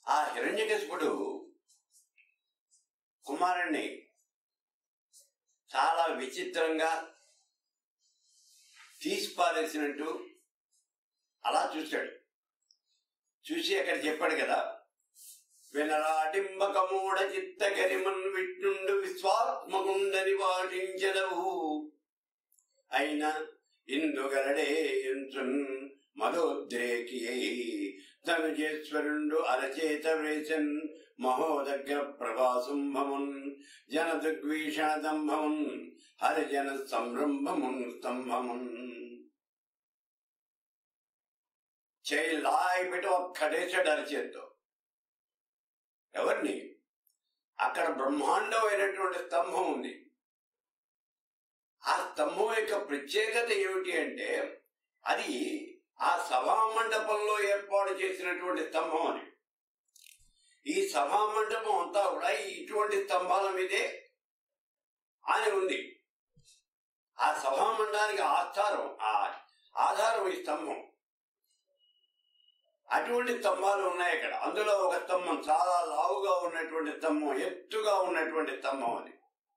ఆ హిరణ్యకశిపుడు కుమారుణ్ణి చాలా విచిత్రంగా తీసి పారేసినట్టు అలా చూశాడు చూసి అక్కడ చెప్పాడు కదా వినరాటింబకమూడ చిత్త గరిమన్ విష్ణుండు విశ్వాత్మకుండని వాటించదవు అయిన ఇందుగలడే ఎంచున్ మదోద్రేకి ధనుజేశ్వరుండు అరచేత వేసన్ మహోదగ్ర ప్రభాసుంభమున్ జన దుగ్వీషణ దంభమున్ హరిజన సంరంభమున్ స్తంభమున్ చేయి లాయి పెట్టి ఒక్కడేసాడు అరచేత్తో ఎవరిని అక్కడ బ్రహ్మాండమైనటువంటి స్తంభం ఉంది ఆ స్తంభం యొక్క ప్రత్యేకత ఏమిటి అంటే అది ఆ సభా మండపంలో ఏర్పాటు చేసినటువంటి స్తంభం అని ఈ సభా మండపం అంతా కూడా ఈ ఇటువంటి స్తంభాల మీదే అని ఉంది ఆ సభా మండపానికి ఆధారం ఆ ఆధారం ఈ స్తంభం అటువంటి స్తంభాలు ఉన్నాయి ఇక్కడ అందులో ఒక స్తంభం చాలా లావుగా ఉన్నటువంటి స్తంభం ఎత్తుగా ఉన్నటువంటి స్తంభం అది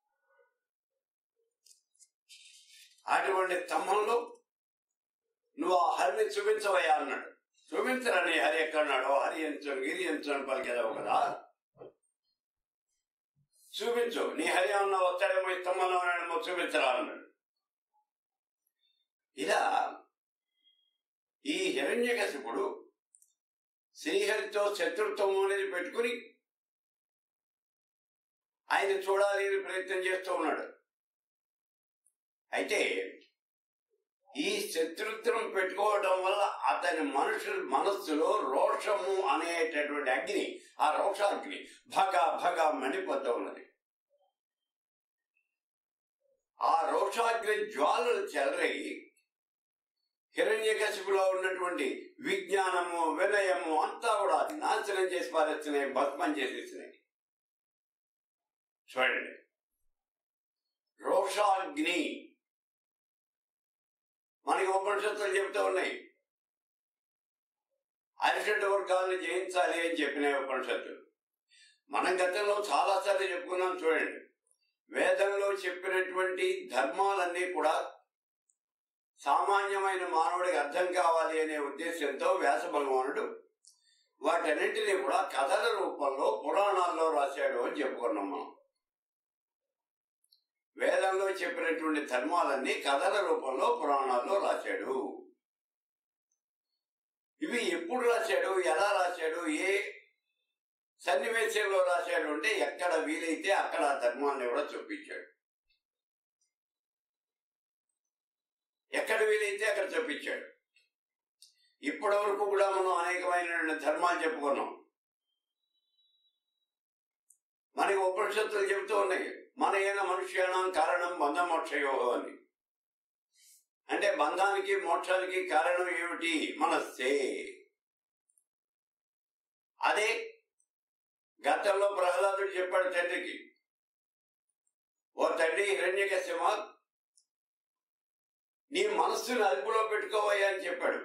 అటువంటి స్తంభంలో నువ్వు ఆ హరిని చూపించవయ్యా అన్నాడు చూపించరని హరి ఎక్కడున్నాడో హరి ఎంచోని గిరి ఎంచోని పలికేదావు కదా చూపించు నీ హరి ఏమన్నా వస్తాడేమో ఈ స్తంభంలో ఉన్నాడేమో చూపించరా అన్నాడు ఇలా ఈ హిరణ్యకశిపుడు శ్రీహరితో శత్రుత్వం అనేది పెట్టుకుని ఆయన చూడాలి అని ప్రయత్నం చేస్తూ ఉన్నాడు అయితే ఈ శత్రుత్వం పెట్టుకోవడం వల్ల అతని మనుషుల మనస్సులో రోషము అనేటటువంటి అగ్ని ఆ రోషాగ్ని భగ భగ మండిపోతూ ఉన్నది ఆ రోషాగ్ని జ్వాలలు చెలరగి హిరణ్యకశిపులో ఉన్నటువంటి విజ్ఞానము వినయము అంతా కూడా నాశనం చేసి పారేస్తున్నాయి భస్మం చేసేస్తున్నాయి చూడండి రోషాగ్ని మనకి ఉపనిషత్తులు చెబుతూ ఉన్నాయి అరిషడ్ వర్గాలను జయించాలి అని చెప్పినాయి ఉపనిషత్తులు మనం గతంలో చాలాసార్లు చెప్పుకున్నాం చూడండి వేదంలో చెప్పినటువంటి ధర్మాలన్నీ కూడా సామాన్యమైన మానవుడికి అర్థం కావాలి అనే ఉద్దేశంతో వ్యాస భగవానుడు వాటన్నింటినీ కూడా కథల రూపంలో పురాణాల్లో రాశాడు అని చెప్పుకున్నాం మనం వేదంలో చెప్పినటువంటి ధర్మాలన్నీ కథల రూపంలో పురాణాల్లో రాశాడు ఇవి ఎప్పుడు రాశాడు ఎలా రాశాడు ఏ సన్నివేశంలో రాశాడు అంటే ఎక్కడ వీలైతే అక్కడ ఆ ధర్మాన్ని కూడా చూపించాడు ఎక్కడ వీలైతే అక్కడ చూపించాడు ఇప్పటి వరకు కూడా మనం అనేకమైన ధర్మాలు చెప్పుకున్నాం మనకి ఉపనిషత్తులు చెబుతూ ఉన్నాయి మన ఏన మనుష్యానం కారణం బంధమోక్షయోగం అని అంటే బంధానికి మోక్షానికి కారణం ఏమిటి మనస్సే అదే గతంలో ప్రహ్లాదుడు చెప్పాడు తండ్రికి ఓ తండ్రి హిరణ్యకశ్యమ నీ మనస్సుని అదుపులో పెట్టుకోవయ్యా అని చెప్పాడు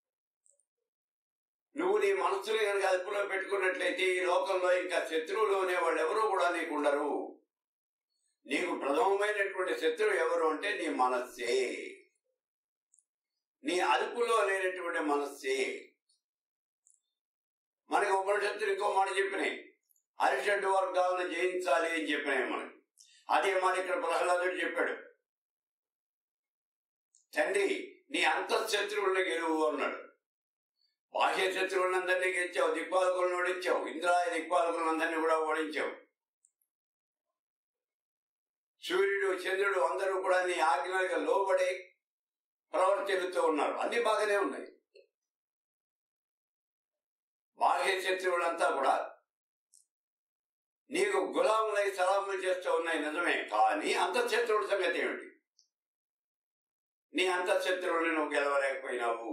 నువ్వు నీ మనస్సుని కనుక అదుపులో పెట్టుకున్నట్లయితే ఈ లోకంలో ఇంకా శత్రువులు అనేవాళ్ళు ఎవరు కూడా నీకు ఉండరు నీకు ప్రథమమైనటువంటి శత్రువు ఎవరు అంటే నీ మనస్సే నీ అదుపులో లేనటువంటి మనస్సే మనకి ఉపనిషత్తులు ఇంకో మాట చెప్పినాయి అరిషడ్ వర్గాలను జయించాలి అని చెప్పినాయి మనకి అదే మాట ఇక్కడ ప్రహ్లాదుడు చెప్పాడు తండ్రి నీ అంతఃశత్రువుల్ని గెలువు అన్నాడు బాహ్య శత్రువులందరినీ గెలిచావు దిక్పాలకులను ఓడించావు ఇంద్రాయ దిక్పాలకులందరినీ కూడా ఓడించావు సూర్యుడు చంద్రుడు అందరూ కూడా నీ ఆజ్ఞలకు లోబడి ప్రవర్తిల్లుతూ ఉన్నారు అన్ని బాగానే ఉన్నాయి బాహ్య శత్రువులంతా కూడా నీకు గులాములై సలాములు చేస్తూ ఉన్నాయి నిజమే కానీ అంతఃశత్రువుల సంగతి ఏమిటి నీ అంతఃశత్రువుని నువ్వు గెలవలేకపోయినావు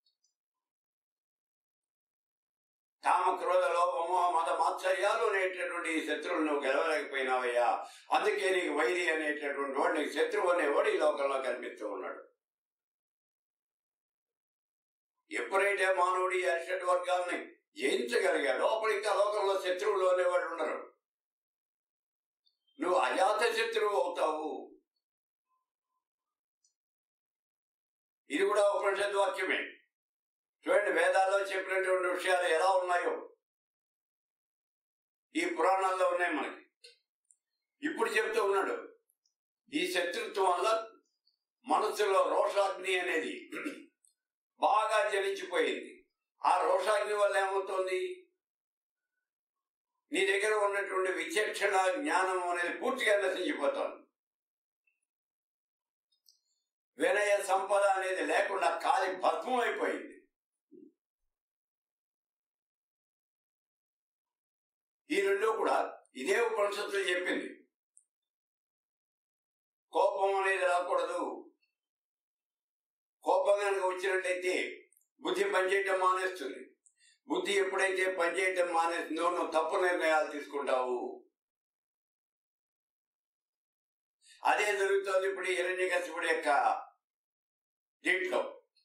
కామ క్రోధ లోపమోహ మత మాత్సర్యాలు అనేటటువంటి ఈ శత్రువులు నువ్వు గెలవలేకపోయినావయ్యా అందుకే నీకు వైరి అనేటటువంటి వాడు నీకు శత్రువు అనేవాడు ఈ లోకంలో కనిపిస్తూ ఉన్నాడు ఎప్పుడైతే మానవుడి అరిషడ్ వర్గాల్ని జయించగలిగాడో అప్పుడు ఇంకా లోకంలో శత్రువులు అనేవాడు ఉండరు నువ్వు అజాత శత్రువు అవుతావు ఇది కూడా ఉపనిషత్ వాక్యమే చూడండి వేదాల్లో చెప్పినటువంటి విషయాలు ఎలా ఉన్నాయో ఈ పురాణాల్లో ఉన్నాయి మనకి ఇప్పుడు చెప్తూ ఉన్నాడు ఈ శత్రుత్వం వల్ల మనసులో రోషాగ్ని అనేది బాగా జలించిపోయింది ఆ రోషాగ్ని వల్ల ఏమవుతుంది నీ దగ్గర ఉన్నటువంటి విచక్షణ జ్ఞానం అనేది పూర్తిగా నశించిపోతుంది వినయ సంపద అనేది లేకుండా కాలి భస్మం అయిపోయింది ఈ రెండు కూడా ఇదే ఉపనిషత్తులు చెప్పింది కోపం అనేది రాకూడదు కోపం కనుక వచ్చినట్లయితే బుద్ధి పనిచేయటం మానేస్తుంది బుద్ధి ఎప్పుడైతే పనిచేయటం మానేస్తుందో నువ్వు తప్పు నిర్ణయాలు తీసుకుంటావు అదే జరుగుతోంది ఇప్పుడు ఈ హిరణ్యకశిపుడి యొక్క దీంట్లో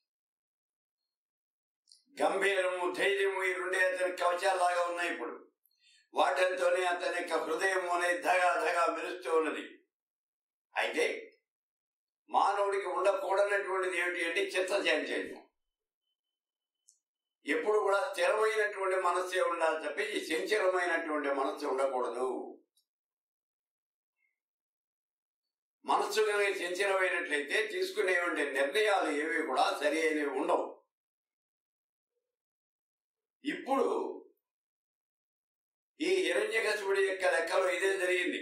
గంభీరము ధైర్యము ఈ రెండే అతని కవచాలాగా ఉన్నాయి ఇప్పుడు వాటితోనే అతని యొక్క హృదయం అనేది ధగా ధగా మెరుస్తూ ఉన్నది అయితే మానవుడికి ఉండకూడనటువంటిది ఏమిటి అంటే చిత్త చాంచల్యం ఎప్పుడు కూడా స్థిరమైనటువంటి మనస్సే ఉండాలి తప్పించి చంచలమైనటువంటి మనస్సు ఉండకూడదు మనస్సు కనుక చంచలమైనట్లయితే తీసుకునేటువంటి నిర్ణయాలు ఏవి కూడా సరి అయినవి ఉండవు ఇప్పుడు ఈ హిరణ్యకశిపుడి యొక్క లెక్కలో ఇదే జరిగింది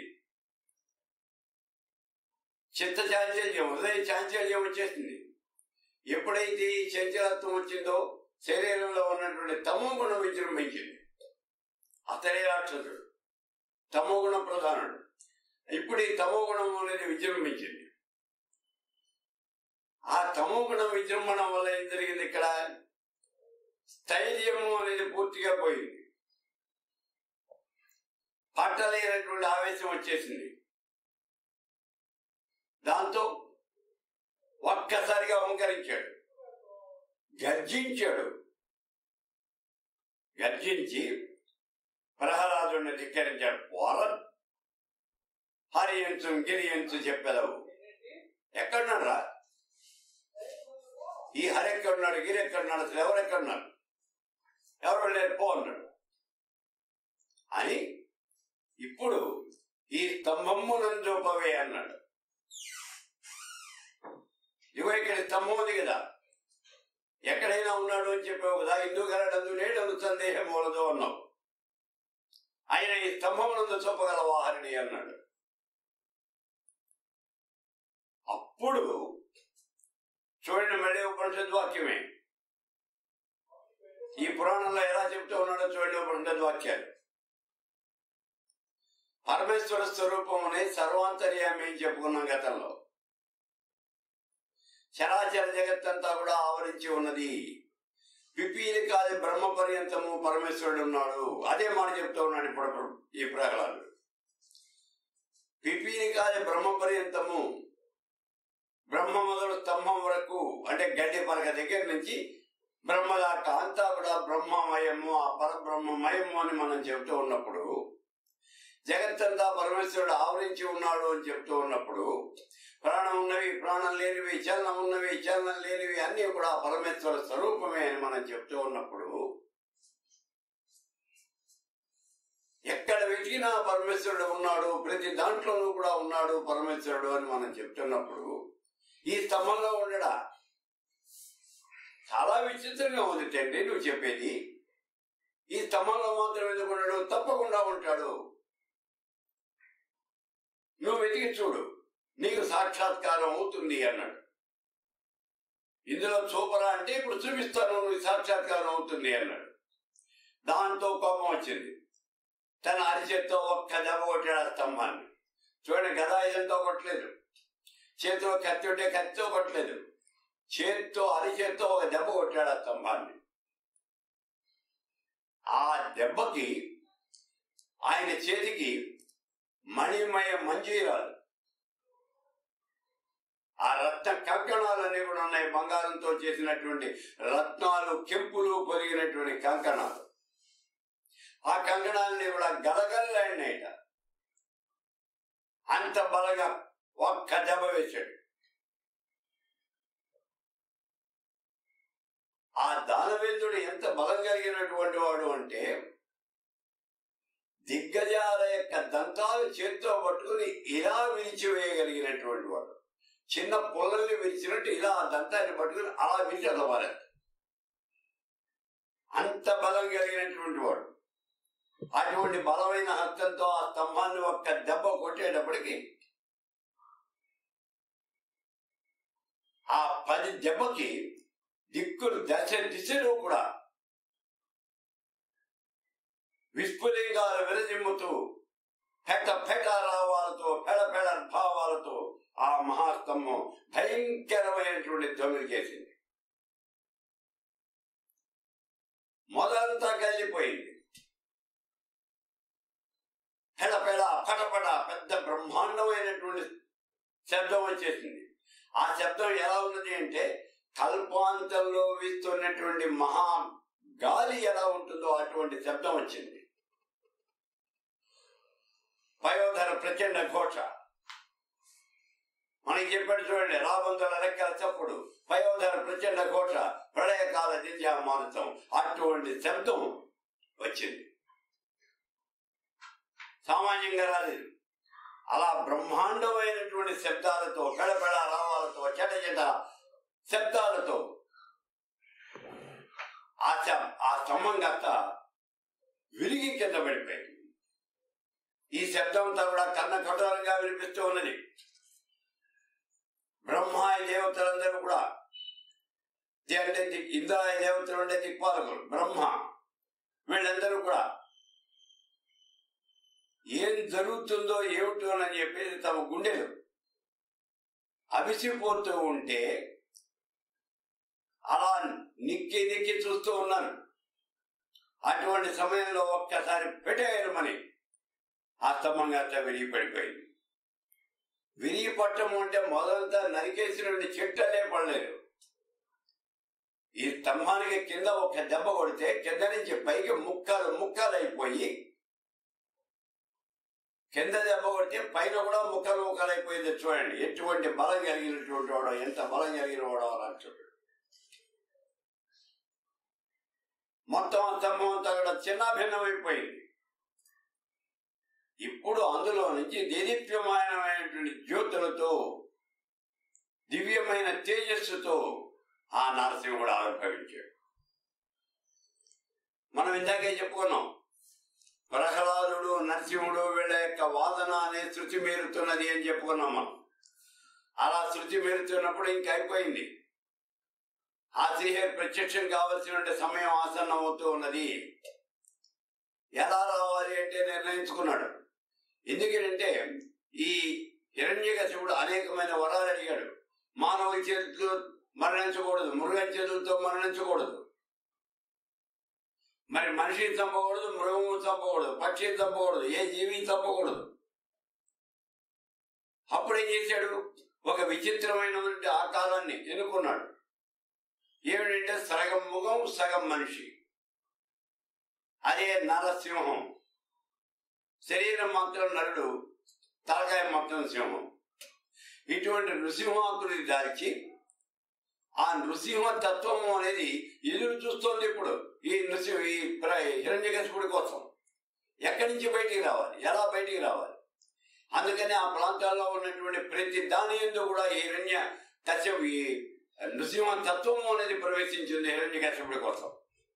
చిత్త చాంచల్యం హృదయ చాంచల్యం వచ్చేసింది ఎప్పుడైతే ఈ చంచలత్వం వచ్చిందో శరీరంలో ఉన్నటువంటి తమో గుణం విజృంభించింది అతడే రాక్షసుడు తమో గుణ ప్రధానుడు ఇప్పుడు ఈ తమో గుణం అనేది విజృంభించింది ఆ తమో గుణం విజృంభణం వల్ల ఏం జరిగింది ఇక్కడ స్థైర్యము అనేది పూర్తిగా పోయింది పట్టలేనటువంటి ఆవేశం వచ్చేసింది దాంతో ఒక్కసారిగా ఓంకరించాడు గర్జించాడు గర్జించి ప్రహ్లాదుని ధిక్కరించాడు పోర హరియంచు గిరియంచు చెప్పెదవు ఎక్కడున్నారా ఈ హరి ఎక్కడున్నాడు గిరి ఎక్కడున్నాడు అసలు ఎవరు ఎక్కడున్నారు ఎవరు లేరు పో అన్నాడు అని ఇప్పుడు ఈ స్తంభము నంజోపవే అన్నాడు ఇగో ఇక్కడ స్తంభం ఉంది కదా ఎక్కడైనా ఉన్నాడు అని చెప్పావు కదా ఇందుకు గలడందు నేడు సందేహం వలదు అన్నావు ఆయన ఈ స్తంభమునందు చూపగలవా హరిణి అన్నాడు అప్పుడు చూడండి మళ్ళీ ఉపనిషద్ వాక్యమే ఈ పురాణంలో ఎలా చెప్తూ ఉన్నాడో చూడండి ఉపనిషద్ వాక్యాలు పరమేశ్వర స్వరూపం అనే సర్వాంతర్యామి అని చెప్పుకున్నాం గతంలో చరాచర జగత్తంతా కూడా ఆవరించి ఉన్నది పిపీలి కాదు బ్రహ్మ పర్యంతము పరమేశ్వరుడు ఉన్నాడు అదే మాట చెప్తూ ఉన్నాడు ఇప్పుడు ఈ ప్రహ్లాదుడు పిపీలి కాదు బ్రహ్మ పర్యంతము బ్రహ్మ మొదలు స్తంభం వరకు అంటే గడ్డి పలక దగ్గర నుంచి బ్రహ్మ దాకా అంతా కూడా బ్రహ్మమయము ఆ పరబ్రహ్మమయము అని మనం చెబుతూ ఉన్నప్పుడు జగత్తంతా పరమేశ్వరుడు ఆవరించి ఉన్నాడు అని చెప్తూ ఉన్నప్పుడు ప్రాణం ఉన్నవి ప్రాణం లేనివి చలనం ఉన్నవి చలనం లేనివి అన్ని కూడా పరమేశ్వర స్వరూపమే అని మనం చెప్తూ ఉన్నప్పుడు ఎక్కడ వెతికినా పరమేశ్వరుడు ఉన్నాడు ప్రతి దాంట్లోనూ కూడా ఉన్నాడు పరమేశ్వరుడు అని మనం చెప్తున్నప్పుడు ఈ స్తంభంలో ఉండడా చాలా విచిత్రంగా ఉంది తండ్రి నువ్వు చెప్పేది ఈ స్తంభంలో మాత్రం ఎందుకు ఉన్నాడు తప్పకుండా ఉంటాడు నువ్వు వెతికి చూడు నీకు సాక్షాత్కారం అవుతుంది అన్నాడు ఇందులో చూపరా అంటే ఇప్పుడు చూపిస్తాను నువ్వు సాక్షాత్కారం అవుతుంది అన్నాడు దాంతో కోపం వచ్చింది తన అరిచేత్తో ఒక్క దెబ్బ కొట్టాడు ఆ స్తంభాన్ని చూడండి గదాయుధంతో కొట్టలేదు చేతిలో కత్తి ఉంటే కత్తితో కొట్టలేదు చేత్తో అరిచేత్తో ఒక దెబ్బ కొట్టాడు ఆ స్తంభాన్ని ఆ దెబ్బకి ఆయన చేతికి మణిమయ మంజీరాలు ఆ రత్న కంకణాలన్నీ కూడా ఉన్నాయి బంగారంతో చేసినటువంటి రత్నాలు కెంపులు పొరిగినటువంటి కంకణాలు కంకణాలని కూడా గలగలలాడినాయట అంత బలంగా ఒక్క దెబ్బ వేశాడు ఆ దానవేంద్రుడు ఎంత బలం కలిగినటువంటి వాడు అంటే దిగ్గజాల యొక్క దంతాలు చేత్తో పట్టుకుని ఇలా విరిచివేయగలిగినటువంటి వాడు చిన్న పుల్లల్ని విరిచినట్టు ఇలా ఆ దంతాన్ని పట్టుకుని అలా విరిచి అదవాలి అంత బలం కలిగినటువంటి వాడు అటువంటి బలమైన హస్తంతో ఆ స్తంభాన్ని ఒక్క దెబ్బ కొట్టేటప్పటికి ఆ పది దెబ్బకి దిక్కులు దశ దిశలు కూడా విస్ఫులింగాలు విరజిమ్ముతూ పెట పెట రావాలతో పెడ పెడ భావాలతో ఆ మహాస్తంభం భయంకరమైనటువంటి ధ్వనులు చేసింది మొదలంతా కలిగిపోయింది పెడ పెడ పటపట పెద్ద బ్రహ్మాండమైనటువంటి శబ్దం వచ్చేసింది ఆ శబ్దం ఎలా ఉన్నది అంటే కల్పాంతంలో వీస్తున్నటువంటి మహా గాలి ఎలా ఉంటుందో అటువంటి శబ్దం వచ్చింది పయోధర ప్రచండ ఘోష మనకి చెప్పాడు చూడండి రాబందుల రెక్కల చప్పుడు పయోధర ప్రచండ ఘోష ప్రళయకాల దింజా మానసం అటువంటి శబ్దం వచ్చింది సామాన్యంగా రాలేదు అలా బ్రహ్మాండమైనటువంటి శబ్దాలతో పెడపెడ రావాలతో చెట చెట శబ్దాలతో ఆ శ- ఆ స్తంభం కాస్త విరిగి కింద పడిపోయింది ఈ శబ్దం అంతా కూడా కన్న కఠోరంగా వినిపిస్తూ ఉన్నది బ్రహ్మాయ దేవతలందరూ కూడా ది- అంటే ది- ఇంద్రాయ దేవతలు ఉండే దిక్పాలకులు బ్రహ్మ వీళ్ళందరూ కూడా ఏం జరుగుతుందో ఏమిటో అని చెప్పేసి తమ గుండెలు అవిసిపోతూ ఉంటే అలా నిక్కి నిక్కి చూస్తూ ఉన్నారు అటువంటి సమయంలో ఒక్కసారి పెట్టేయమని ఆ స్తంభంగా అంతా విరిగి పడిపోయింది విరిగి పట్టము అంటే మొదలంతా నరికేసినటువంటి చెట్టలే పడలేదు ఈ స్తంభానికి కింద ఒక దెబ్బ కొడితే కింద నుంచి పైకి ముక్కలు ముక్కలు అయిపోయి కింద దెబ్బ కొడితే పైన కూడా ముక్కలు ముక్కలు అయిపోయింది చూడండి ఎటువంటి బలం కలిగినటువంటి వాడో ఎంత బలం కలిగిన వాడో అలా చూడండి మొత్తం ఆ స్తంభం అంతా కూడా చిన్న భిన్నమైపోయింది ఇప్పుడు అందులో నుంచి దేదీప్యమానమైనటువంటి జ్యోతులతో దివ్యమైన తేజస్సుతో ఆ నరసింహుడు ఆవిర్భవించాడు మనం ఇందాకే చెప్పుకున్నాం ప్రహ్లాదుడు నరసింహుడు వీళ్ళ యొక్క వాదన అనే శృతి మేరుతున్నది అని చెప్పుకున్నాం మనం అలా శృతి మేరుతున్నప్పుడు ఇంక అయిపోయింది ఆ శ్రీహరి ప్రత్యక్షం కావలసిన సమయం ఆసన్నం అవుతూ ఉన్నది ఎలా రావాలి అంటే నిర్ణయించుకున్నాడు ఎందుకంటే ఈ హిరణ్యకశిపుడు అనేకమైన వరాలు అడిగాడు మానవుల చేతులు మరణించకూడదు మృగం చేతులతో మరణించకూడదు మరి మనిషిని చంపకూడదు మృగము చంపకూడదు పక్షిని చంపకూడదు ఏ జీవిని చంపకూడదు అప్పుడేం చేశాడు ఒక విచిత్రమైనటువంటి ఆకారాన్ని ఎన్నుకున్నాడు ఏమిటంటే సగం ముఖం సగం మనిషి అదే నరసింహం శరీరం మాత్రం నరుడు తలకాయ మొత్తం సింహం ఇటువంటి నృసింహాకృతి దాల్చి ఆ నృసింహ తత్వము అనేది ఎదురు చూస్తోంది ఇప్పుడు ఈ నృసింహ ఈ హిరణ్యకశిపుడి కోసం ఎక్కడి నుంచి బయటికి రావాలి ఎలా బయటికి రావాలి అందుకని ఆ ప్రాంతాల్లో ఉన్నటువంటి ప్రతి దాని ఎందు కూడా ఈ హిరణ్య కశ్యపు ఈ నృసింహ తత్వము అనేది ప్రవేశించింది హిరణ్య కశ్యపుడి కోసం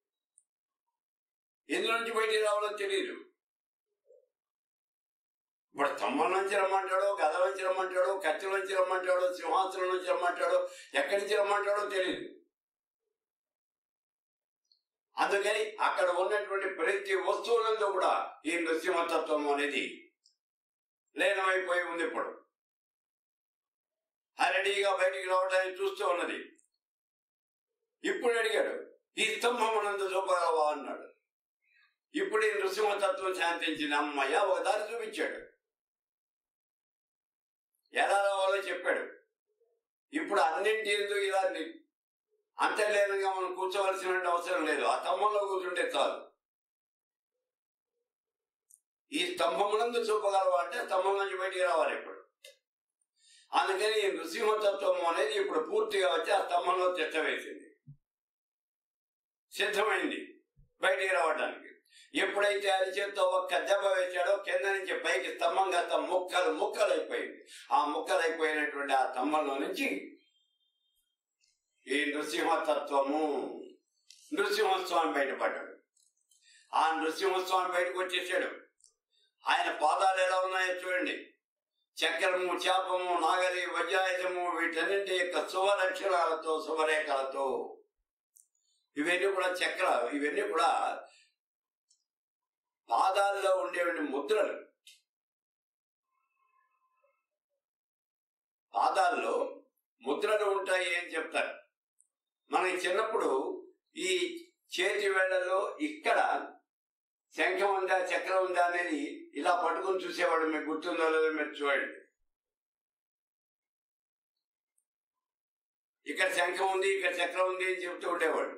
ఎందు నుంచి బయటికి రావాలో తెలియదు ఇప్పుడు స్తంభం నుంచి రమ్మంటాడో గద నుంచి రమ్మంటాడో కత్తి నుంచి రమ్మంటాడో సింహాసనం నుంచి రమ్మంటాడో ఎక్కడి నుంచి రమ్మంటాడో తెలియదు అందుకని అక్కడ ఉన్నటువంటి ప్రతి వస్తువులందు కూడా ఈ నృసింహతత్వం అనేది లీనమైపోయి ఉంది ఇప్పుడు ఆ రెడీగా బయటికి రావడానికి చూస్తూ ఉన్నది ఇప్పుడు అడిగాడు ఈ స్తంభమునందు చూపగలవా అన్నాడు ఇప్పుడు ఈ నృసింహతత్వం శాంతించిన అమ్మయ్య ఒక దారి చూపించాడు ఎలా రావాలో చెప్పాడు ఇప్పుడు అన్నింటి ఎందుకు ఇలా ని- అంతర్లీనంగా మనం కూర్చోవలసిన అవసరం లేదు ఆ స్తంభంలో కూర్చుంటే చాలు ఈ స్తంభమునందు చూపగలవా అంటే స్తంభం నుంచి బయటికి రావాలి ఇప్పుడు అందుకని ఈ నృసింహతత్వం అనేది ఇప్పుడు పూర్తిగా వచ్చి ఆ స్తంభంలో తిష్ట వేసింది సిద్ధమైంది బయటికి రావడానికి ఎప్పుడైతే అది చేత్తో ఒక్క దెబ్బ వేశాడో కింద నుంచి పైకి స్తంభం కాస్త ముక్కలు ముక్కలు అయిపోయింది ఆ ముక్కలు అయిపోయినటువంటి ఆ స్తంభంలో నుంచి ఈ నృసింహతత్వము నృసింహస్వామి బయటపడ్డాడు ఆ నృసింహస్వామి బయటకు వచ్చేసాడు ఆయన పాదాలు ఎలా ఉన్నాయో చూడండి చక్రము చాపము నాగలి వజ్రాయుధము వీటన్నింటి యొక్క శుభలక్షణాలతో శుభరేఖలతో ఇవన్నీ కూడా చక్ర ఇవన్నీ కూడా పాదాల్లో ఉండేటువంటి ముద్రలు పాదాల్లో ముద్రలు ఉంటాయి అని చెప్తారు మనకి చిన్నప్పుడు ఈ చేతి వేళ్లలో ఇక్కడ శంఖం ఉందా చక్రం ఉందా అనేది ఇలా పట్టుకొని చూసేవాడు మీకు గుర్తుందో లేదో మీరు చూడండి ఇక్కడ శంఖం ఉంది ఇక్కడ చక్రం ఉంది అని చెప్తూ ఉండేవాడు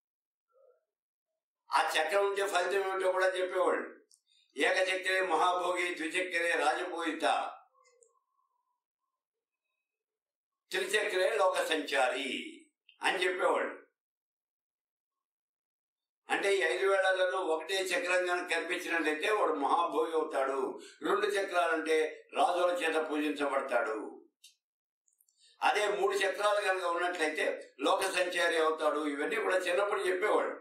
ఆ చక్రం ఉంటే ఫలితం ఏమిటో కూడా చెప్పేవాడు ఏకచక్రే మహాభోగి ద్విచక్రే రాజపూజిత త్రిచక్రే లోక సంచారి అని చెప్పేవాడు అంటే ఈ ఐదు వేళలలో ఒకటే చక్రం కనుక కనిపించినట్లయితే వాడు మహాభోగి అవుతాడు రెండు చక్రాలంటే రాజుల చేత పూజించబడతాడు అదే మూడు చక్రాలు కనుక ఉన్నట్లయితే లోక సంచారి అవుతాడు ఇవన్నీ కూడా చిన్నప్పుడు చెప్పేవాడు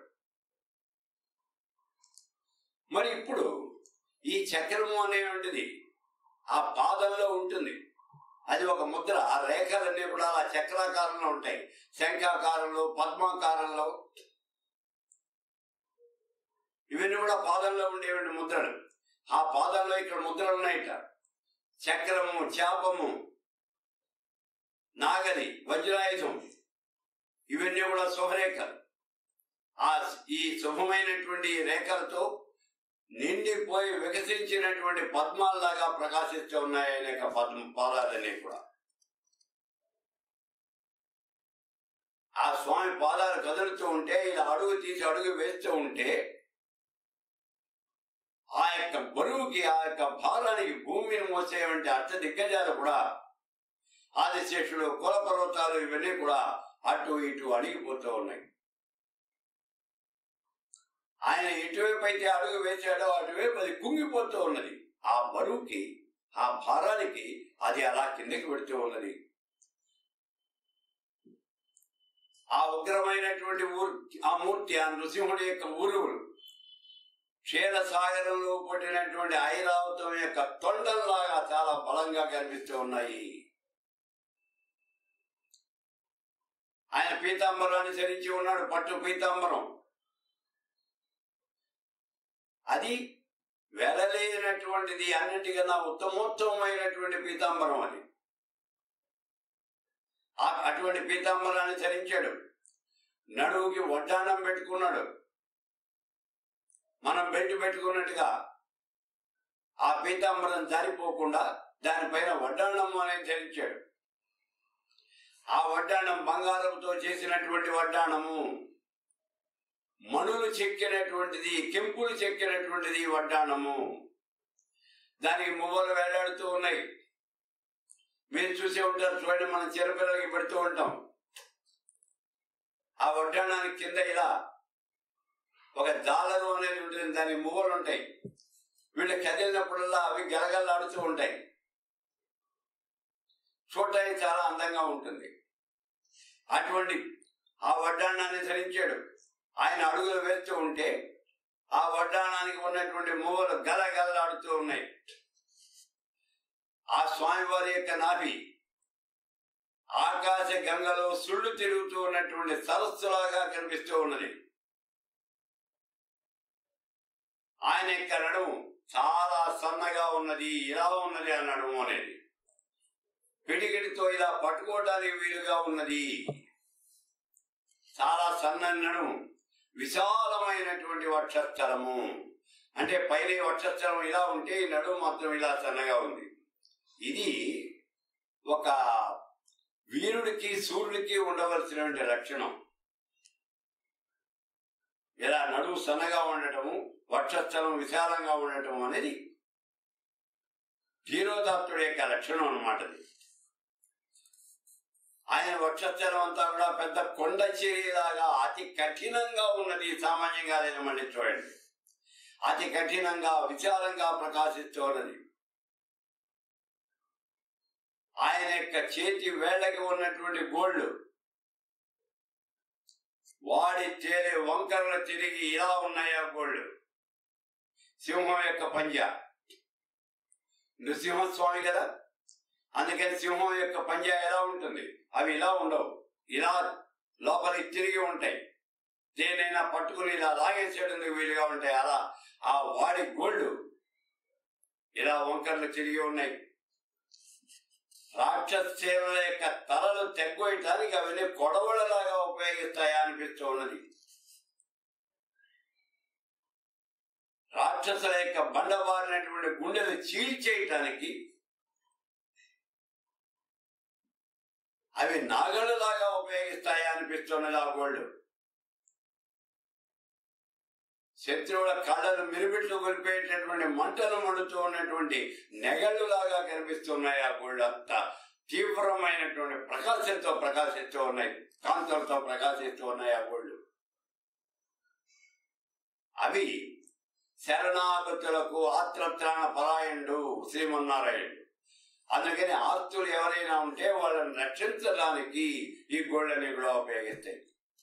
మరి ఇప్పుడు ఈ చక్రము అనేటువంటిది ఆ పాదంలో ఉంటుంది అది ఒక ముద్ర ఆ రేఖలన్నీ కూడా ఆ చక్రాకారంలో ఉంటాయి శంఖాకారంలో పద్మాకారంలో ఇవన్నీ కూడా పాదంలో ఉండేటువంటి ముద్రలు ఆ పాదంలో ఇక్కడ ముద్రలు ఉన్నాయట చక్రము చాపము నాగలి వజ్రాయుధం ఇవన్నీ కూడా శుభరేఖలు ఆ ఈ శుభమైనటువంటి రేఖలతో నిండిపోయి వికసించినటువంటి పద్మాల్లాగా ప్రకాశిస్తూ ఉన్నాయి అనేక పద్మ పాదాలన్నీ కూడా ఆ స్వామి పాదాలు కదులుతూ ఉంటే ఇలా అడుగు తీసి అడుగు వేస్తూ ఉంటే ఆ యొక్క బరువుకి ఆ యొక్క భారానికి భూమిని మోసేటువంటి అర్థ దిగ్గజాలు కూడా ఆదిశేషుడు కుల పర్వతాలు ఇవన్నీ కూడా అటు ఇటు అడిగిపోతూ ఉన్నాయి ఆయన ఎటువైపు అయితే అడుగు వేశాడో అటువైపు అది కుంగిపోతూ ఉన్నది ఆ బరువుకి ఆ భారానికి అది అలా కిందకి పెడుతూ ఉన్నది ఆ ఉగ్రమైనటువంటి ఊరు ఆ మూర్తి ఆ నృసింహుడి యొక్క ఊరువులు క్షీర సాగరంలో పుట్టినటువంటి ఐరావతం యొక్క తొండంలాగా చాలా బలంగా కనిపిస్తూ ఉన్నాయి ఆయన పీతాంబరాన్ని ధరించి ఉన్నాడు పట్టు పీతాంబరం అది వెలలేనటువంటిది అన్నిటికన్నా ఉత్తమోత్తమైనటువంటి పీతాంబరం అది ఆ- అటువంటి పీతాంబరాన్ని ధరించాడు నడువుకి వడ్డాణం పెట్టుకున్నాడు మనం బెల్ట్ పెట్టుకున్నట్టుగా ఆ పీతాంబరం జారిపోకుండా దానిపైన వడ్డాణం అనేది ధరించాడు ఆ వడ్డాణం బంగారంతో చేసినటువంటి వడ్డాణము మణులు చెక్కినటువంటిది కెంపులు చెక్కినటువంటిది వడ్డాణము దానికి మువ్వలు వేలాడుతూ ఉన్నాయి మీరు చూసే ఉంటారు చూడండి మనం చిరపిల్లలకి పెడుతూ ఉంటాం ఆ వడ్డాణానికి కింద ఇలా ఒక జాలరు అనేది ఉంటుంది దానికి మువ్వలు ఉంటాయి వీళ్ళు కదిలినప్పుడల్లా అవి గలగల్లాడుతూ ఉంటాయి చూడటానికి చాలా అందంగా ఉంటుంది అటువంటి ఆ వడ్డాణాన్ని ధరించాడు ఆయన అడుగులు వేస్తూ ఉంటే ఆ వడ్డాణానికి ఉన్నటువంటి మూవలు గలగలలాడుతూ ఉన్నాయి ఆ స్వామివారి యొక్క నాభి ఆకాశ గంగలో సుళ్ళు తిరుగుతూ ఉన్నటువంటి సరస్సులాగా కనిపిస్తూ ఉన్నది ఆయన యొక్క నడుము చాలా సన్నగా ఉన్నది ఇలా ఉన్నది ఆ నడుము అనేది పిడికిడితో ఇలా పట్టుకోవడానికి వీలుగా ఉన్నది చాలా సన్నని నడుము విశాలమైనటువంటి వక్షస్థలము అంటే పైన ఈ వక్షస్థలం ఇలా ఉంటే ఈ నడుము మాత్రం ఇలా సన్నగా ఉంది ఇది ఒక వీరుడికి సూర్యుడికి ఉండవలసినటువంటి లక్షణం ఇలా నడుము సన్నగా ఉండటము వక్షస్థలం విశాలంగా ఉండటం అనేది ధీరోదాత్తుడి యొక్క లక్షణం అన్నమాట అది ఆయన వక్షస్థలం అంతా కూడా పెద్ద కొండ లాగా అతి కఠినంగా ఉన్నది సామాన్యంగా లేదు మళ్ళీ చూడండి అతి కఠినంగా విశాలంగా ప్రకాశిస్తూ ఉన్నది ఆయన యొక్క చేతి వేళ్ళకి ఉన్నటువంటి గోళ్ళు వాడి తేలి వంకరలు తిరిగి ఇలా ఉన్నాయి ఆ గోళ్ళు సింహం యొక్క పంజా నృసింహస్వామి కదా అందుకని సింహం యొక్క పంజా ఎలా ఉంటుంది అవి ఇలా ఉండవు ఇలా లోపలికి తిరిగి ఉంటాయి దేనైనా పట్టుకుని ఇలా లాగేసేటందుకు వీలుగా ఉంటాయి అలా ఆ వాడి గోళ్ళు ఇలా వంకర్లు తిరిగి ఉన్నాయి రాక్షసేనుల యొక్క తలలు తెగ్గొయటానికి అవన్నీ కొడవలలాగా ఉపయోగిస్తాయా అనిపిస్తూ ఉన్నది రాక్షసుల యొక్క బండబారినటువంటి గుండెలు చీల్చేయటానికి అవి నాగళ్ళలాగా ఉపయోగిస్తాయా అనిపిస్తున్నది ఆ గోళ్ళు శత్రువుల కళ్ళను మిరుమిట్లు కొలిపేటటువంటి మంటలు మండుతూ ఉన్నటువంటి నెగళ్ళు లాగా కనిపిస్తున్నాయి ఆ గోళ్ళు అంతా తీవ్రమైనటువంటి ప్రకాశంతో ప్రకాశిస్తూ ఉన్నాయి కాంతులతో ప్రకాశిస్తూ ఉన్నాయి ఆ గోళ్ళు అవి శరణాగతులకు ఆత్రత్రాణ పరాయణుడు శ్రీమన్నారాయణుడు అందుకని ఆస్తులు ఎవరైనా ఉంటే వాళ్ళని రక్షించడానికి ఈ గోళ్ళని కూడా ఉపయోగిస్తాయి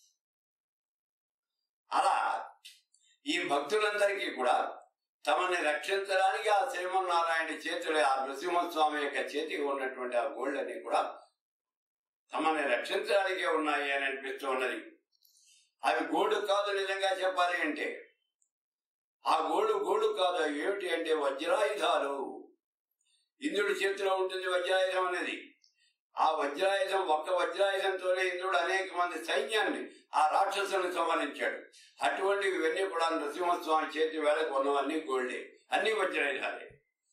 అలా ఈ భక్తులందరికీ కూడా తమని రక్షించడానికి ఆ శ్రీమన్నారాయణ చేతులు ఆ నృసింహస్వామి యొక్క చేతికి ఉన్నటువంటి ఆ గోళ్ళని కూడా తమని రక్షించడానికే ఉన్నాయి అని అనిపిస్తూ ఉన్నది అవి గోడు కాదు నిజంగా చెప్పాలి అంటే ఆ గోడు గోడు కాదు అవి ఏమిటి అంటే వజ్రాయుధాలు ఇంద్రుడి చేతిలో ఉంటుంది వజ్రాయుధం అనేది ఆ వజ్రాయుధం ఒక్క వజ్రాయుధంతోనే ఇంద్రుడు అనేక మంది సైన్యాన్ని ఆ రాక్షసులను సంహరించాడు అటువంటివి ఇవన్నీ కూడా నరసింహస్వామి చేతి వేళకు ఉన్నవన్నీ గోల్డే అన్ని వజ్రాయుధాలే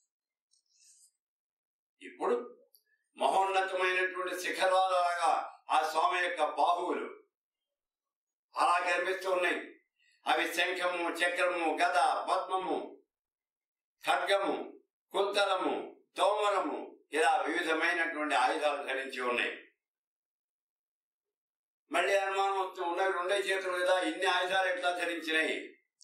ఇప్పుడు మహోన్నతమైనటువంటి శిఖరాలలాగా ఆ స్వామి యొక్క బాహువులు అలా కనిపిస్తూ ఉన్నాయి అవి శంఖము చక్రము గద పద్మము ఖడ్గము కుంతలము తోమరము ఇలా వివిధమైనటువంటి ఆయుధాలు ధరించి ఉన్నాయి మళ్ళీ అనుమానం వస్తూ ఉన్నాయి రెండే చేతులు కదా ఇన్ని ఆయుధాలు ఎట్లా ధరించినాయి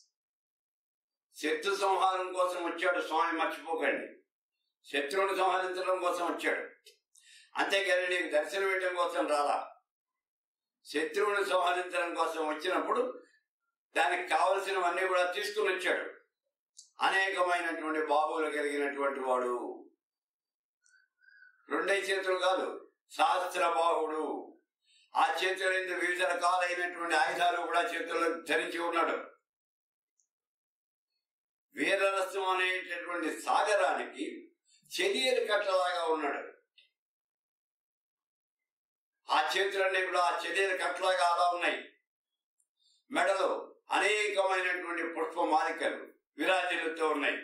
శత్రు సంహారం కోసం వచ్చాడు స్వామి మర్చిపోకండి శత్రువుని సంహరించడం కోసం వచ్చాడు అంతేకాని నీకు దర్శనం ఇవ్వడం కోసం రాలా శత్రువుని సంహరించడం కోసం వచ్చినప్పుడు దానికి కావలసినవన్నీ కూడా తీసుకుని వచ్చాడు అనేకమైనటువంటి బాబులు కలిగినటువంటి వాడు రెండే చేతులు కాదు సహస్ర బాహుడు ఆ చేతుల వివిధ రకాలైనటువంటి ఆయుధాలు కూడా చేతుల్లో ధరించి ఉన్నాడు వీరరసం అనేటటువంటి సాగరానికి చెలియలు కట్టలాగా ఉన్నాడు ఆ చేతులన్నీ కూడా ఆ చెలియలు కట్టలాగా అలా ఉన్నాయి మెడలో అనేకమైనటువంటి పుష్పమాలికలు విరాజిల్లుతూ ఉన్నాయి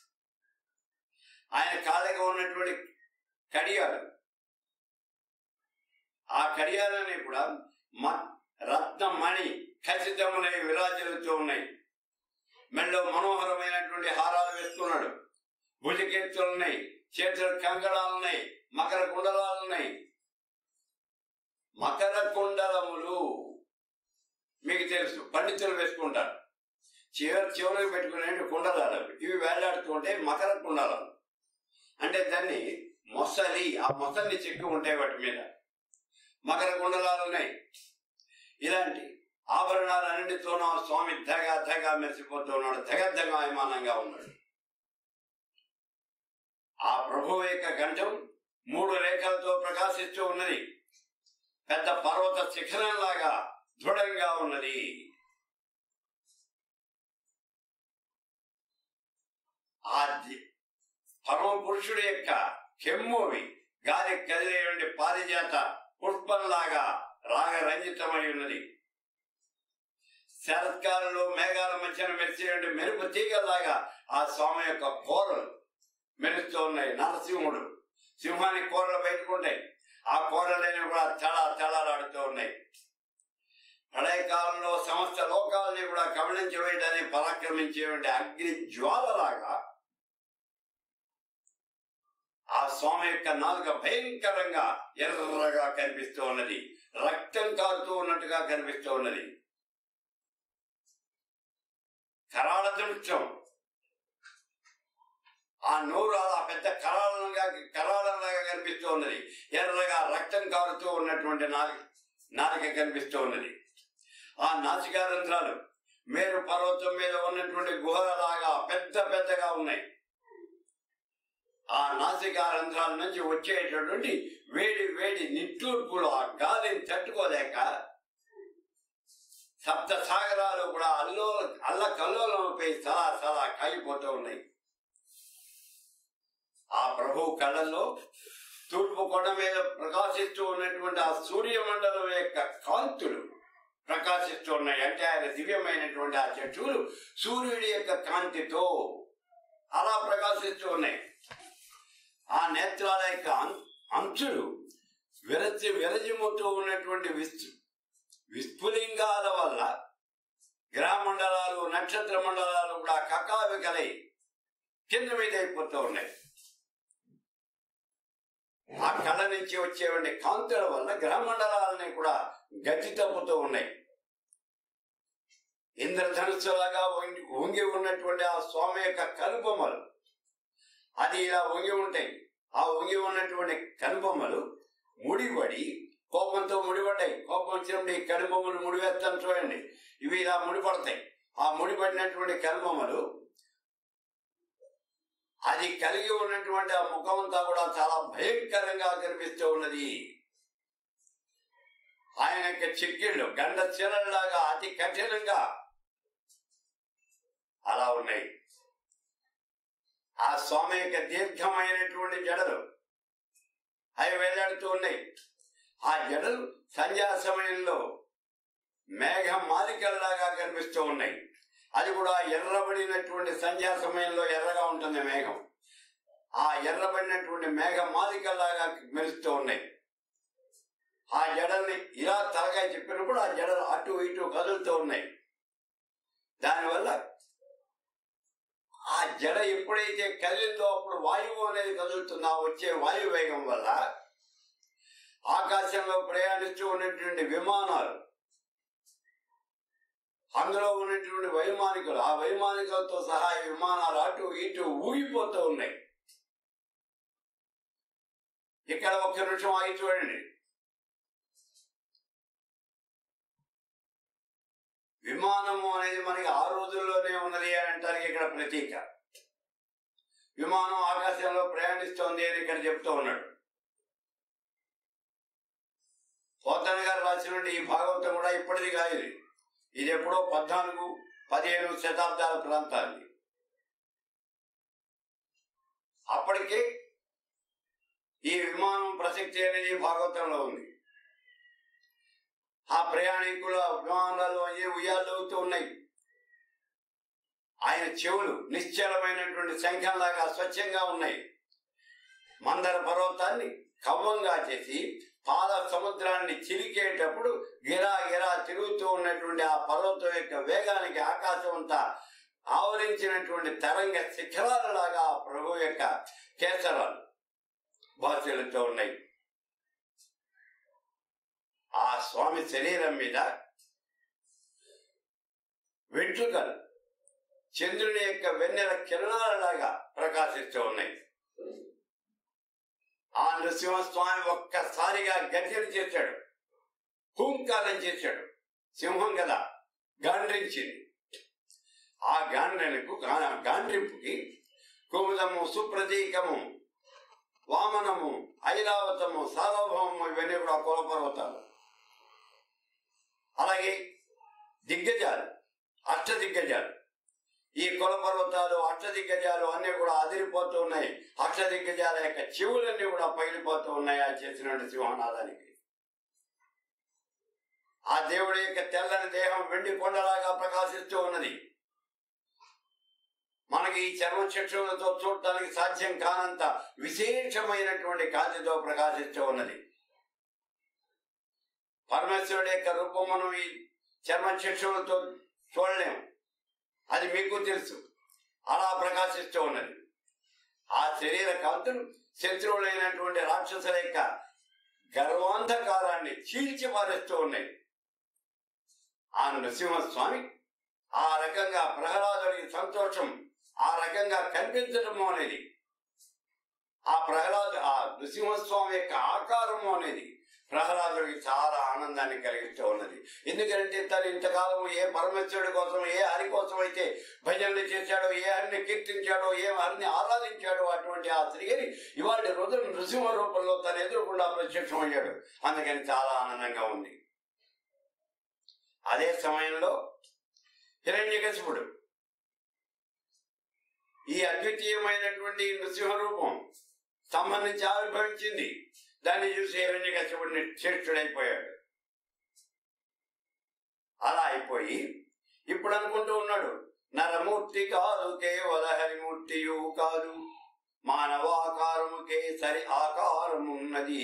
ఆయన కాళ్ళగా ఉన్నటువంటి కడియాలు ఆ కడియాలన్నీ కూడా రత్న మణి ఖచ్చితములై విరాజిల్లుతూ ఉన్నాయి మెడలో మనోహరమైనటువంటి హారాలు వేసుకున్నాడు భుజకెత్తులున్నాయి చేతుల కంగళాలున్నాయి మకర కుండలాలున్నాయి మకర కుండలములు మీకు తెలుసు పండితులు వేసుకుంటారు చివరి చివరికి పెట్టుకునే కుండలాలు ఇవి వేలాడుతూ ఉంటే మకర కుండలాలు అంటే దాన్ని మొసలి ఆ మొసలిని చెక్కి ఉంటాయి వాటి మీద మకర కుండలాలు ఉన్నాయి ఇలాంటి ఆభరణాలన్నింటితోనూ ఆ స్వామి ధగ ధగ మెరిసిపోతూ ఉన్నాడు ధగ ధగాయమానంగా ఉన్నాడు ఆ ప్రభువు యొక్క గంటం మూడు రేఖలతో ప్రకాశిస్తూ ఉన్నది పెద్ద పర్వత శిఖరంలాగా దృఢంగా ఉన్నది ఆ పరమ పురుషుడి యొక్క కెమ్మోవి గాలి కదిలేటువంటి పారిజాత పుష్పంలాగా రాగరంజితమై ఉన్నది శరత్కాలంలో మేఘాల మధ్యన మెరిసేటువంటి మెరుపు తీగలాగా ఆ స్వామి యొక్క కోరలు మెరుస్తూ ఉన్నాయి నరసింహుడు సింహానికి కోరలు బయటకుంటాయి ఆ కోరలైన కూడా తళ తళలాడుతూ ఉన్నాయి ప్రళయకాలంలో సమస్త లోకాలని కూడా కబళించి వేయడానికి పరాక్రమించేటువంటి అగ్ని జ్వాలలాగా ఆ స్వామి యొక్క నాలుక భయంకరంగా ఎర్రగా కనిపిస్తూ ఉన్నది రక్తం కారుతూ ఉన్నట్టుగా కనిపిస్తూ ఉన్నది కరాళ దృశ్యం ఆ నోరు అలా పెద్ద కరాళంగా కరాళంలాగా కనిపిస్తూ ఉన్నది ఎర్రగా రక్తం కారుతూ ఉన్నటువంటి నాలుక నాలుక కనిపిస్తూ ఉన్నది ఆ నాసికా రంధ్రాలు మేరు పర్వతం మీద ఉన్నటువంటి గుహలాగా పెద్ద పెద్దగా ఉన్నాయి ఆ నాసికా రంధ్రాల నుంచి వచ్చేటటువంటి వేడి వేడి నిట్టూర్పులు ఆ గాలిని తట్టుకోలేక సప్త సాగరాలు కూడా అల్లో అల్ల కల్లోలంపై సలా సలా కాగిపోతూ ఉన్నాయి ఆ ప్రభు కళ్ళల్లో తూర్పు కొండ మీద ప్రకాశిస్తూ ఉన్నటువంటి ఆ సూర్యమండలం యొక్క కాంతులు ప్రకాశిస్తూ ఉన్నాయి అంటే ఆయన దివ్యమైనటువంటి ఆ చెట్టులు సూర్యుడి యొక్క కాంతితో అలా ప్రకాశిస్తూ ఉన్నాయి ఆ నేత్రాల యొక్క అం- అంచులు విరచి విరజిమ్ముతూ ఉన్నటువంటి విస్తు విస్ఫులింగాల వల్ల గ్రహమండలాలు నక్షత్ర మండలాలు కూడా కకావికలై కింద మీద అయిపోతూ ఉన్నాయి ఆ కళ్ళ నుంచి వచ్చేవంటి కాంతుల వల్ల గ్రహమండలాలని కూడా గతి తప్పుతూ ఉన్నాయి ఇంద్రధనుస్సులాగా వంగి వంగి ఉన్నటువంటి ఆ స్వామి యొక్క కనుబొమ్మలు అది ఇలా వంగి ఉంటాయి ఆ వంగి ఉన్నటువంటి కనుబొమ్మలు ముడిపడి కోపంతో ముడిపడ్డాయి కోపం వచ్చినప్పుడు ఈ కనుబొమ్మలు ముడివేస్తాను చూడండి ఇవి ఇలా ముడిపడతాయి ఆ ముడిపడినటువంటి కనుబొమ్మలు అది కలిగి ఉన్నటువంటి ఆ ముఖం అంతా కూడా చాలా భయంకరంగా కనిపిస్తూ ఉన్నది ఆయన యొక్క చిక్కిళ్ళు గండ చీరలాగా అతి కఠినంగా అలా ఉన్నాయి ఆ స్వామి యొక్క దీర్ఘమైనటువంటి జడలు అవి వెళ్లాడుతూ ఉన్నాయి ఆ జడలు సంధ్యా సమయంలో మేఘం మాలికల్లాగా కనిపిస్తూ ఉన్నాయి అది కూడా ఎర్రబడినటువంటి సంధ్యా సమయంలో ఎర్రగా ఉంటుంది మేఘం ఆ ఎర్రబడినటువంటి మేఘ మాలికల్లాగా మెరుస్తూ ఉన్నాయి ఆ జడల్ని ఇలా తలగా చెప్పినప్పుడు ఆ జడలు అటు ఇటు కదులుతూ ఉన్నాయి దానివల్ల ఆ జడ ఎప్పుడైతే కదిలిందో అప్పుడు వాయువు అనేది కదులుతుందో ఆ వచ్చే వాయు వేగం వల్ల ఆకాశంలో ప్రయాణిస్తూ ఉన్నటువంటి విమానాలు అందులో ఉన్నటువంటి వైమానికులు ఆ వైమానికులతో సహా ఈ విమానాలు అటు ఇటు ఊగిపోతూ ఉన్నాయి ఇక్కడ ఒక్క నిమిషం ఆగి చూడండి విమానము అనేది మనకి ఆ రోజుల్లోనే ఉన్నది అని అంటానికి ఇక్కడ ప్రతీక విమానం ఆకాశంలో ప్రయాణిస్తోంది అని ఇక్కడ చెప్తూ ఉన్నాడు పోతన గారు రాసినటువంటి ఈ భాగవతం కూడా ఇప్పటిది కాదు ఇది ఇది ఎప్పుడో పద్నాలుగు పదిహేను శతాబ్దాల ప్రాంతాన్ని అప్పటికే ఈ విమానం ప్రసక్తి అనేది భాగవతంలో ఉంది ఆ ప్రయాణికుల విమానాలు అయ్యే ఉయ్యాలవుతూ ఉన్నాయి ఆయన చెవులు నిశ్చలమైనటువంటి శంఖంలాగా స్వచ్ఛంగా ఉన్నాయి మందర పర్వతాన్ని కవ్వంగా చేసి పాల సముద్రాన్ని చిలికేటప్పుడు గిరా గిరా తిరుగుతూ ఉన్నటువంటి ఆ పర్వతం యొక్క వేగానికి ఆకాశం అంతా ఆవరించినటువంటి తరంగ శిఖరాలలాగా ఆ ప్రభు యొక్క కేసరాలు భాషలతో ఉన్నాయి ఆ స్వామి శరీరం మీద వెంట్రుకలు చంద్రుని యొక్క వెన్నెల కిరణాలలాగా ప్రకాశిస్తూ ఉన్నాయి ఆ నృసింహస్వామి ఒక్కసారిగా గర్జన చేశాడు హూంకారం చేశాడు సింహం కదా గాండ్రించింది ఆ గాండ్రణకు గా- గాండ్రింపుకి కుముదము సుప్రతీకము వామనము ఐరావతము సార్వభౌమము ఇవన్నీ కూడా కులపర్వతాలు అలాగే దిగ్గజాలు అష్ట దిగ్గజాలు ఈ కుల పర్వతాలు అష్ట దిగ్గజాలు అన్ని కూడా అదిరిపోతూ ఉన్నాయి అష్ట దిగ్గజాల యొక్క చెవులన్నీ కూడా పగిలిపోతూ ఉన్నాయి ఆ చేసినటువంటి సింహనాదానికి ఆ దేవుడి యొక్క తెల్లని దేహం వెండి కొండలాగా ప్రకాశిస్తూ ఉన్నది మనకి ఈ చర్మ చక్షువులతో చూడటానికి సాధ్యం కానంత విశేషమైనటువంటి కాంతితో ప్రకాశిస్తూ ఉన్నది పరమేశ్వరుడి యొక్క రూపం మనం ఈ చర్మ చక్షువులతో చూడలేము అది మీకు తెలుసు అలా ప్రకాశిస్తూ ఉన్నది ఆ శరీర కాంతులు శత్రువులైనటువంటి రాక్షసుల యొక్క గర్వాంధకారాన్ని చీల్చి పారేస్తూ ఉన్నాయి ఆ నృసింహస్వామి ఆ రకంగా ప్రహ్లాదుడికి సంతోషం ఆ రకంగా కనిపించటము అనేది ఆ ప్రహ్లాదు ఆ నృసింహస్వామి యొక్క ఆకారము అనేది ప్రహ్లాదుడికి చాలా ఆనందాన్ని కలిగిస్తూ ఉన్నది ఎందుకంటే తను ఇంతకాలం ఏ పరమేశ్వరుడి కోసం ఏ హరి కోసం అయితే భజనలు చేశాడో ఏ హరిని కీర్తించాడో ఏ హరిని ఆరాధించాడో అటువంటి ఆ శ్రీహరి ఇవాళ రోజు నృసింహ రూపంలో తన ఎదురుకుండా ప్రత్యక్షమయ్యాడు అందుకని చాలా ఆనందంగా ఉంది అదే సమయంలో హిరణ్యకశిపుడు ఈ అద్వితీయమైనటువంటి నృసింహ రూపం సంబంధించి ఆవిర్భవించింది దాన్ని చూసి హిరణ్యకశిపుడిని శ్రేష్ఠుడైపోయాడు అలా అయిపోయి ఇప్పుడు అనుకుంటూ ఉన్నాడు నరమూర్తి కాదు కేవల హరిమూర్తియు కాదు మానవాకారముకే సరి ఆకారమున్నది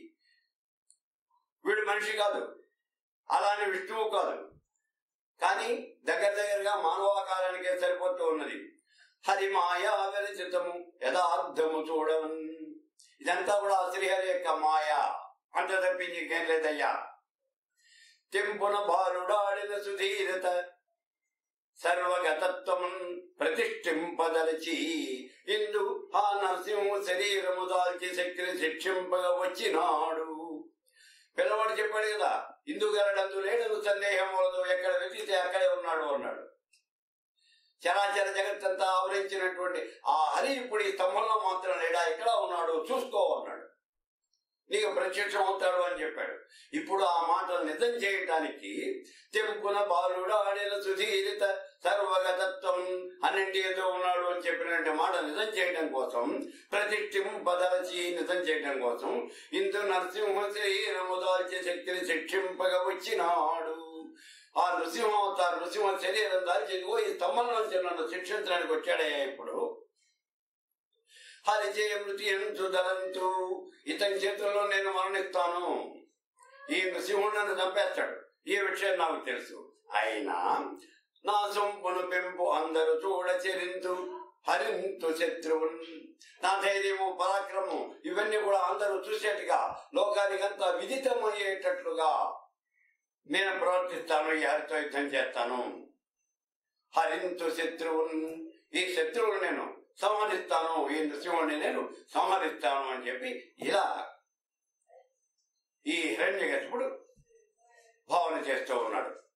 వీడు మనిషి కాదు అలానే విష్ణువు కాదు కానీ దగ్గర దగ్గరగా మానవాకారానికే సరిపోతూ ఉన్నది హరి మాయా విరచితము యథార్థము చూడవన్ ఇదంతా కూడా శ్రీహరి యొక్క మాయ అంత తప్పించి ఇంకేం లేదయ్యా తెంపున బాలుడాడిన సుధీరత సర్వగతత్వమున్ ప్రతిష్ఠింపదలచి ఇందు ఆ నరసింహ శరీరము దాల్చి శక్తిని శిక్షింపగ వచ్చినాడు పిల్లవాడు చెప్పాడు కదా ఇందుకు గలడందు లేడను సందేహం వలదు ఎక్కడ వెతికితే అక్కడే ఉన్నాడు అన్నాడు చరాచర జగత్తంతా ఆవరించినటువంటి ఆ హరి ఇప్పుడు ఈ స్తంభంలో మాత్రం లేడా ఎక్కడ ఉన్నాడు చూసుకో అన్నాడు నీకు ప్రత్యక్షం అవుతాడు అని చెప్పాడు ఇప్పుడు ఆ మాటలు నిజం చేయటానికి తెంపున బాలుడు ఆడిన సుధీరిత సర్వగతత్వం అన్నింటి ఏదో ఉన్నాడు అని చెప్పినట్టు మాట నిజం చేయడం కోసం ప్రతిష్ఠింపదలచి నిజం చేయడం కోసం ఇందు నరసింహ శరీరము దాల్చే శక్తిని శిక్షింపగ వచ్చినాడు ఆ నృసింహ అవతార నృసింహ శరీరం దాల్చి ఇదిగో ఈ స్తంభం నుంచి నన్ను శిక్షించడానికి వచ్చాడయ్యా ఇప్పుడు హరిచే మృతి ఎంతు ధరంతు ఇతని చేతుల్లో నేను మరణిస్తాను ఈ నృసింహుడు నన్ను చంపేస్తాడు ఈ విషయం నాకు తెలుసు అయినా నా సొంపును పెంపు అందరూ చూడ చెరింతు హరింతు శత్రువున్ నా ధైర్యము పరాక్రమం ఇవన్నీ కూడా అందరూ చూసేట్టుగా లోకానికంతా విదితమయ్యేటట్లుగా నేను ప్రవర్తిస్తాను ఈ హరితో యుద్ధం చేస్తాను హరింతు శత్రువున్ ఈ శత్రువులు నేను సంహరిస్తాను ఈ నృసింహుడిని నేను సంహరిస్తాను అని చెప్పి ఇలా ఈ హిరణ్యకశిపుడు భావన చేస్తూ ఉన్నాడు